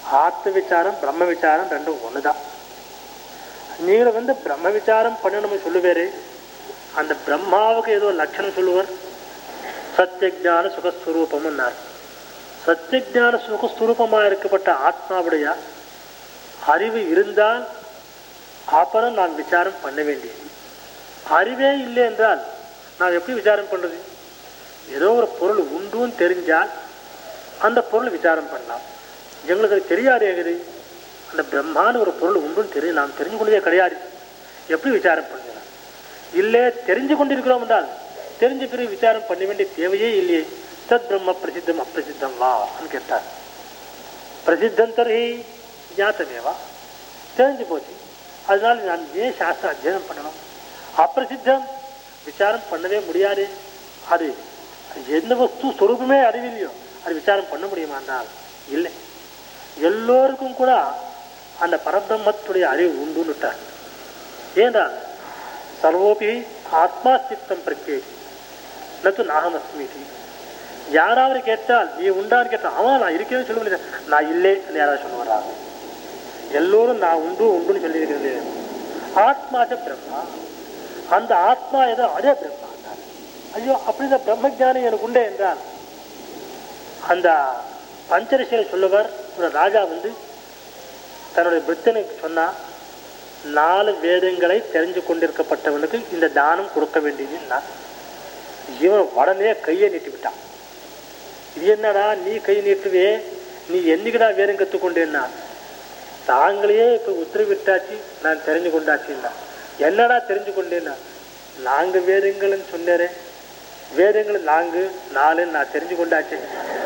ஆத்ம விசாரம் பிரம்ம விசாரம் ரெண்டும் ஒன்று தான் நீங்கள் வந்து பிரம்ம விசாரம் பண்ணணும்னு சொல்லுவாரு அந்த பிரம்மாவுக்கு ஏதோ லட்சணம் சொல்லுவார் சத்தியஜான சுகஸ்வரூபம்னார் சத்தியஜான சுகஸ்வரூபமாக இருக்கப்பட்ட ஆத்மாவுடைய அறிவு இருந்தால் அப்புறம் நான் விசாரம் பண்ண வேண்டியது அறிவே இல்லை என்றால் நான் எப்படி விசாரம் பண்றது ஏதோ ஒரு பொருள் உண்டுன்னு தெரிஞ்சால் அந்த பொருள் விசாரம் பண்ணலாம் எங்களுக்கு அது தெரியாது எங்குது அந்த பிரம்மான்னு ஒரு பொருள் உண்டுன்னு தெரியும் நாம் தெரிஞ்சு கொண்டதே கிடையாது எப்படி விசாரம் பண்ணலாம் இல்லை தெரிஞ்சு கொண்டிருக்கிறோம் என்றால் தெரிஞ்ச பிறகு விசாரம் பண்ண வேண்டிய தேவையே இல்லையே தத் பிரம்ம பிரசித்தம் அப்பிரசித்தம் வான்னு கேட்டார் பிரசித்தம் தர்ஹி ஞாத்தமேவா தெரிஞ்சு போச்சு அதனால நான் ஏன் சாஸ்திர அத்தியனம் பண்ணணும் அப்பிரசித்தம் விசாரம் பண்ணவே முடியாது அது எந்த வஸ்து சொரூபமே அறிவில்லையோ அது விசாரம் பண்ண முடியுமா என்றால் இல்லை எல்லோருக்கும் கூட அந்த பரபிரம்மத்துடைய அறிவு உண்டுன்னுட்டார் ஏன்றால் சர்வோபி ஆத்மா சித்தம் பிரத்யேகி நத்து நாகம் அஸ்மிதி யாராவது கேட்டால் நீ உண்டான்னு கேட்டால் அவன் நான் இருக்கேன்னு சொல்ல முடியாது நான் இல்லை யாராவது சொல்லுவாரா எல்லோரும் நான் உண்டு உண்டுன்னு சொல்லியிருக்கிறது ஆத்மாச்ச பிரம்மா அந்த ஆத்மா ஏதோ அதே பிரம்மா ஐயோ அப்படிதான் பிரம்ம ஞானம் எனக்கு உண்டே என்றால் அந்த பஞ்சரிசியில் சொல்லுவார் ஒரு ராஜா வந்து தன்னுடைய பிரித்தனுக்கு சொன்னா நாலு வேதங்களை தெரிஞ்சு கொண்டிருக்கப்பட்டவனுக்கு இந்த தானம் கொடுக்க வேண்டியதுன்னா இவன் உடனே கையை நீட்டி விட்டான் இது என்னடா நீ கை நீட்டுவே நீ என்னைக்குடா வேதம் கற்றுக்கொண்டேன்னா தாங்களே இப்ப உத்தரவிட்டாச்சு நான் தெரிஞ்சு கொண்டாச்சுன்னா என்னடா தெரிஞ்சு கொண்டேன்னா நாங்க வேதங்கள்னு சொன்னேரே வேதங்கள் நான்கு நாலுன்னு நான் தெரிஞ்சு கொண்டாச்சு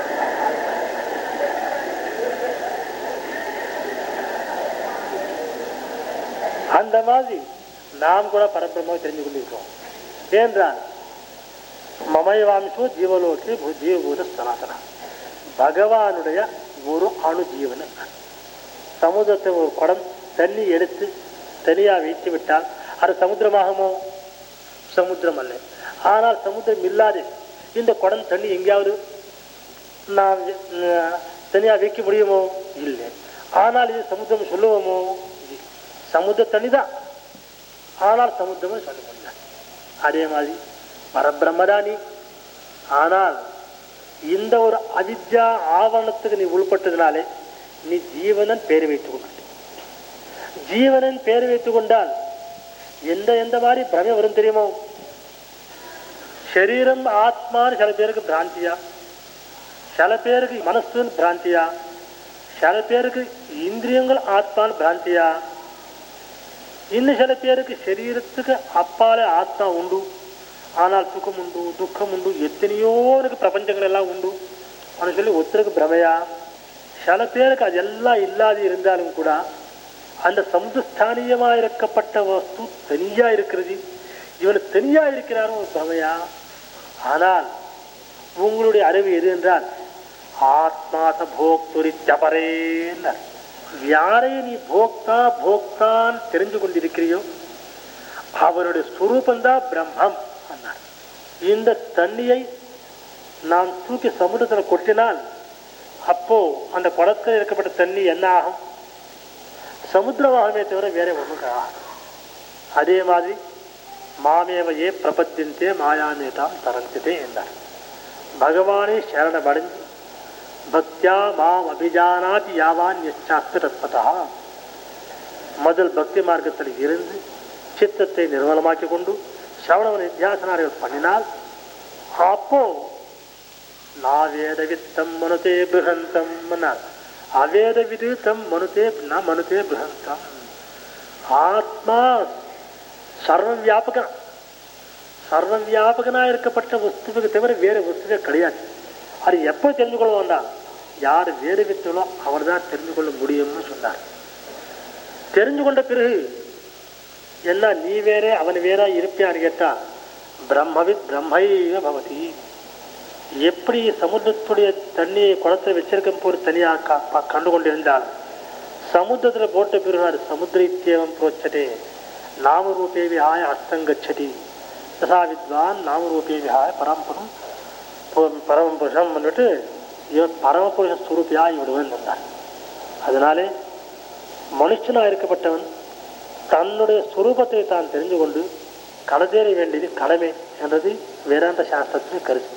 அந்த மாதிரி நாம் கூட பரபிரமாவை தெரிஞ்சு கொண்டிருக்கிறோம் ஏனென்றால் மமயவாம்சோ ஜீவலோகே பூ- ஜீவபூத சனாதனா பகவானுடைய ஒரு அணு ஜீவன் சமுதிரத்தை ஒரு குடம் தண்ணி எடுத்து தனியாக வைத்து விட்டால் அது சமுத்திரமாகுமோ சமுத்திரம் அல்ல ஆனால் சமுத்திரம் இல்லாது இந்த குடம் தண்ணி எங்கேயாவது நான் அஹ், தனியா வைக்க முடியுமோ இல்லை ஆனால் இது சமுத்திரம் சொல்லுவோமோ இல்லை. சமுத்திர தண்ணி தான் ஆனால் சமுத்திரம் சொல்ல முடியாது அதே மாதிரி பரபிரம்மதானி ஆனால் இந்த ஒரு அவித்யா ஆவரணத்துக்கு நீ உள்பட்டதுனாலே நீ ஜீவனன் பேர் வைத்துக் கொண்டாய் ஜீவனன் பேர் வைத்துக் கொண்டால் எந்த எந்த மாதிரி பிரமை வரும் தெரியுமோ சரீரம் ஆத்மான்னு சில பேருக்கு பிராந்தியா சில பேருக்கு மனசுன்னு பிராந்தியா சில பேருக்கு இந்திரியங்கள் ஆத்மான்னு பிராந்தியா இன்னும் சில பேருக்கு சரீரத்துக்கு அப்பாலே ஆத்மா உண்டு ஆனால் சுகம் உண்டு துக்கம் உண்டு எத்தனையோ இருக்கு பிரபஞ்சங்கள் எல்லாம் உண்டு அப்படின்னு சொல்லி ஒருத்தருக்கு பிரமையா சில பேருக்கு அதெல்லாம் இல்லாது இருந்தாலும் கூட அந்த சமுதிரஸ்தானியமா இருக்கப்பட்ட வஸ்து தனியா இருக்கிறது இவன் தனியா இருக்கிறாரும் ஒரு பிரமையா ஆனால் உங்களுடைய அறிவு எது என்றால் ஆத்மாச போக்துரி ஜபரேன்ன யாரை நீ போக்தா போக்தான் தெரிஞ்சு கொண்டிருக்கிறியோ அவருடைய ஸ்வரூபந்தான் பிரம்மம் அன்னார் இந்த தண்ணியை நாம் தூக்கி சமுதிரத்தில் கொட்டினால் அப்போ அந்த குளத்தில் இருக்கப்பட்ட தண்ணி என்ன ஆகும் சமுத்திரமாகவே தவிர வேற ஒன்றும் ஆகும் அதே மாதிரி மாமேவையே பிரபத்தியந்தே மாயாமேதாம் தரந்திதே என்றார் பகவானே சரணமடைஞ்சு பக்தியா மாம் அபிஜானாதி யாவான் எச்சாஸ்து தத்பதா முதல் பக்தி மார்க்கத்தில் இருந்து சித்தத்தை நிர்மலமாக்கி கொண்டு சவணவ நித்தியாசனார்கள் பண்ணினால் அப்போ நாவேத வித்தம் மனுதே பிருகந்தம் அவேத விது தம் மனுதே ந மனுதே பிருகந்தம் ஆத்மா சர்வ வியாபகன் சர்வ வியாபகனா இருக்கப்பட்ட வஸ்துவுக்கு தவிர வேற வஸ்துவே கிடையாது அது எப்போ தெரிந்து கொள்ள வேண்டாம் யார் வேறு வித்தலோ அவர் தான் தெரிந்து கொள்ள முடியும்னு சொன்னார் தெரிஞ்சு கொண்ட பிறகு என்ன நீ வேறே அவன் வேற இருப்பியான்னு கேட்டா பிரம்மவித் பிரம்மைவ பவதி எப்படி சமுத்திரத்துடைய தண்ணியை குளத்தை வச்சிருக்கும் போது தனியாக க- ப- கண்டு கொண்டிருந்தால் சமுத்திரத்தில் போட்ட பிறகு அது சமுத்திரத்தேவம் புரோச்சதே நாமரூபே விஹாய அஸ்தங்கச்சதி ததா வித்வான் நாமரூபே விஹாய பரம்பரம் பரமபுருஷம் வந்துட்டு இவன் பரமபுருஷ ஸ்வரூபியா இவடுவன் இருந்தார் அதனாலே மனுஷனாக இருக்கப்பட்டவன் தன்னுடைய சுரூபத்தை தான் தெரிந்து கொண்டு கடதேற வேண்டியது கடமை என்றது வேதாந்த சாஸ்திரத்தின் கருத்து